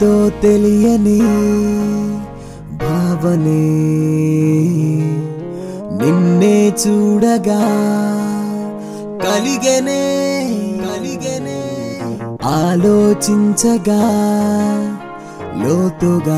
ఏదో తెలియని భావనే నిన్నే చూడగా కలిగనే కలిగనే ఆలోచించగా లోతుగా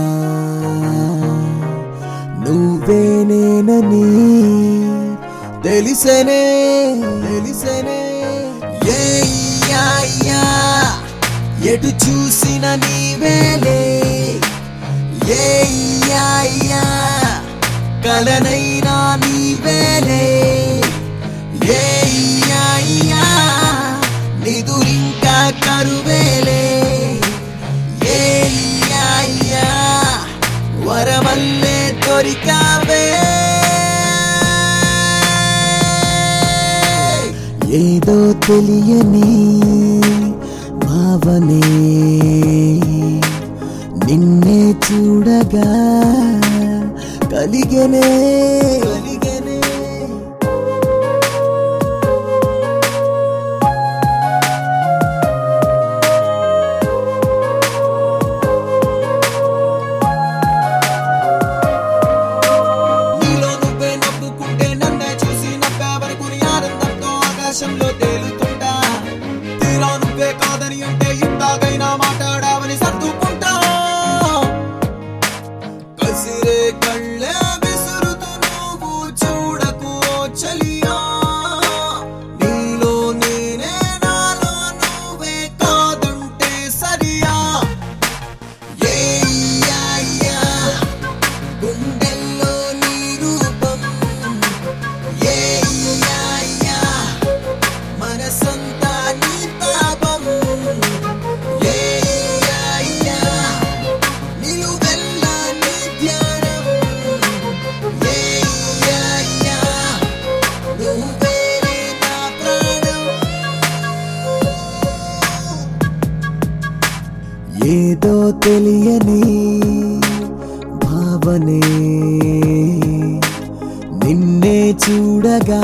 నువ్వేనేనని తెలిసనే తెలిసనే ఏ యా యా, ఎటు చూసిన నీవేలే ఏ యా యా, కలనైనా నీవేలే ఏ యా యా, నిదురింకా కరువేలే ఏ యా యా, వరమల్లే దొరికావే ఏదో తెలియని భావనే నిన్నే చూడగా కలిగనే కలిగనే నీలో నువ్వే నవ్వుకుంటే నన్నే చూసి నవ్వేవరకుని ఆనందంతో ఆకాశంలో తేలుతుంటా తీరా నువ్వే కాదని అంటే ఇంతాగైనా మాట్లాడావని సర్దుకుంటా కసిరే కళ్ళే విసురుతూ నువ్వు చూడకు ఓ చలియా నీలో నేనే నాలో నువ్వే కాదంటే సరియా ఏ యా యా గుండెల్లో నీ రూపం ఏ యా యా మనసంతా నీ తాపం ఏ యా యా నిలువెల్లా నీ ధ్యానం ఏ యా యా నువ్వే నా ప్రాణం ఏదో తెలియని భావనే నిన్నే చూడగా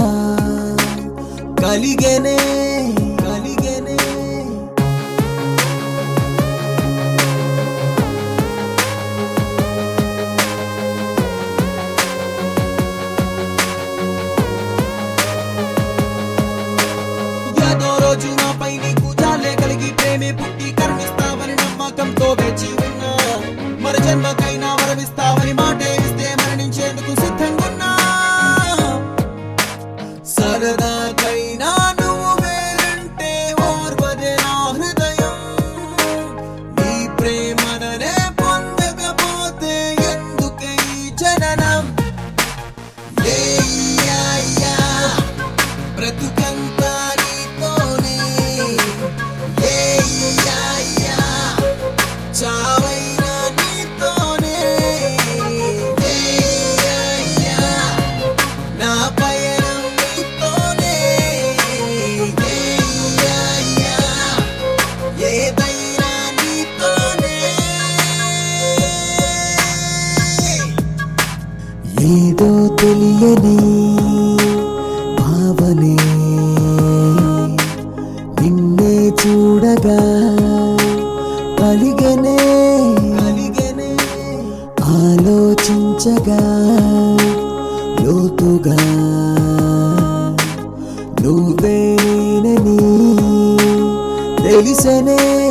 కలిగనే కలిగనే ఏదో రోజు నాపై నీకు జాలే కలిగి ప్రేమే పుట్టి కరుణిస్తావని నమ్మకంతో వేచి ఉన్నా మరి జన్మకైనా వరమిస్తావని మాటే ఇస్తే మరణించేందుకు సిద్ధంగున్నా సరదాకైనా నువ్వు వేరంటే ఓర్వదే నా హృదయం నీ ప్రేమననే పొందకపోతే ఎందుకే ఈ జననం ఏ యా యా బ్రతుకంతా నీతోనే ఏ యా యా చావైనా నీతోనే ఏ యా యా నా పయనం నీతోనే ఏ యా యా ఏదైనా నీతోనే ఏదో తెలియని భావనే నిన్నే చూడగా కలిగనే కలిగనే ఆలోచించగా లోతుగా నువ్వేనని తెలిసనే